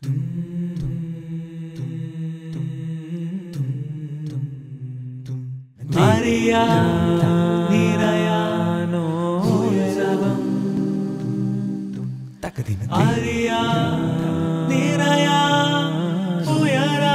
അറിയാനോ അറിയാ നിറയാ ഉയരാ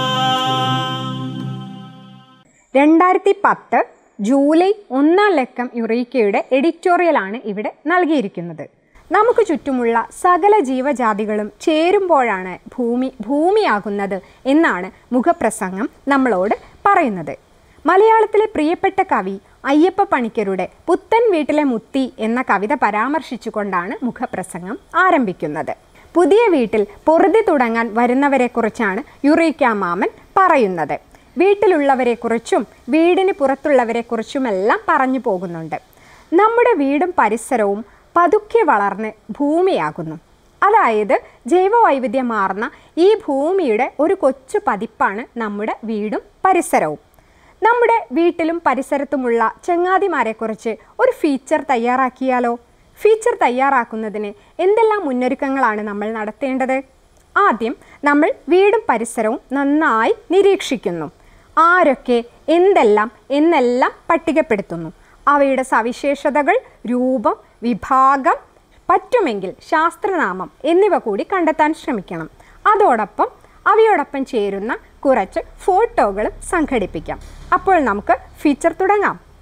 രണ്ടായിരത്തി പത്ത് ജൂലൈ ഒന്നാം ലക്കം യുറീക്കയുടെ എഡിറ്റോറിയലാണ് ഇവിടെ നൽകിയിരിക്കുന്നത് നമുക്ക് ചുറ്റുമുള്ള സകല ജീവജാതികളും ചേരുമ്പോഴാണ് ഭൂമി ഭൂമിയാകുന്നത് എന്നാണ് മുഖപ്രസംഗം നമ്മളോട് പറയുന്നത് മലയാളത്തിലെ പ്രിയപ്പെട്ട കവി അയ്യപ്പ പണിക്കരുടെ പുത്തൻ വീട്ടിലെ മുത്തി എന്ന കവിത പരാമർശിച്ചുകൊണ്ടാണ് മുഖപ്രസംഗം ആരംഭിക്കുന്നത് പുതിയ വീട്ടിൽ പൊറുതി തുടങ്ങാൻ വരുന്നവരെക്കുറിച്ചാണ് യുറീക്ക മാമൻ പറയുന്നത് വീട്ടിലുള്ളവരെക്കുറിച്ചും വീടിന് പുറത്തുള്ളവരെക്കുറിച്ചുമെല്ലാം പറഞ്ഞു പോകുന്നുണ്ട് നമ്മുടെ വീടും പരിസരവും പതുക്കെ വളർന്ന് ഭൂമിയാകുന്നു അതായത് ജൈവവൈവിധ്യമാർന്ന ഈ ഭൂമിയുടെ ഒരു കൊച്ചു പതിപ്പാണ് നമ്മുടെ വീടും പരിസരവും നമ്മുടെ വീട്ടിലും പരിസരത്തുമുള്ള ചങ്ങാതിമാരെക്കുറിച്ച് ഒരു ഫീച്ചർ തയ്യാറാക്കിയാലോ ഫീച്ചർ തയ്യാറാക്കുന്നതിന് എന്തെല്ലാം മുന്നൊരുക്കങ്ങളാണ് നമ്മൾ നടത്തേണ്ടത് ആദ്യം നമ്മൾ വീടും പരിസരവും നന്നായി നിരീക്ഷിക്കുന്നു ആരൊക്കെ എന്തെല്ലാം എന്നെല്ലാം പട്ടികപ്പെടുത്തുന്നു അവയുടെ സവിശേഷതകൾ രൂപം വിഭാഗം പറ്റുമെങ്കിൽ ശാസ്ത്രനാമം എന്നിവ കൂടി കണ്ടെത്താൻ ശ്രമിക്കണം അതോടൊപ്പം അവയോടൊപ്പം ചേരുന്ന കുറച്ച് ഫോട്ടോകളും സംഘടിപ്പിക്കാം അപ്പോൾ നമുക്ക് ഫീച്ചർ തുടങ്ങാം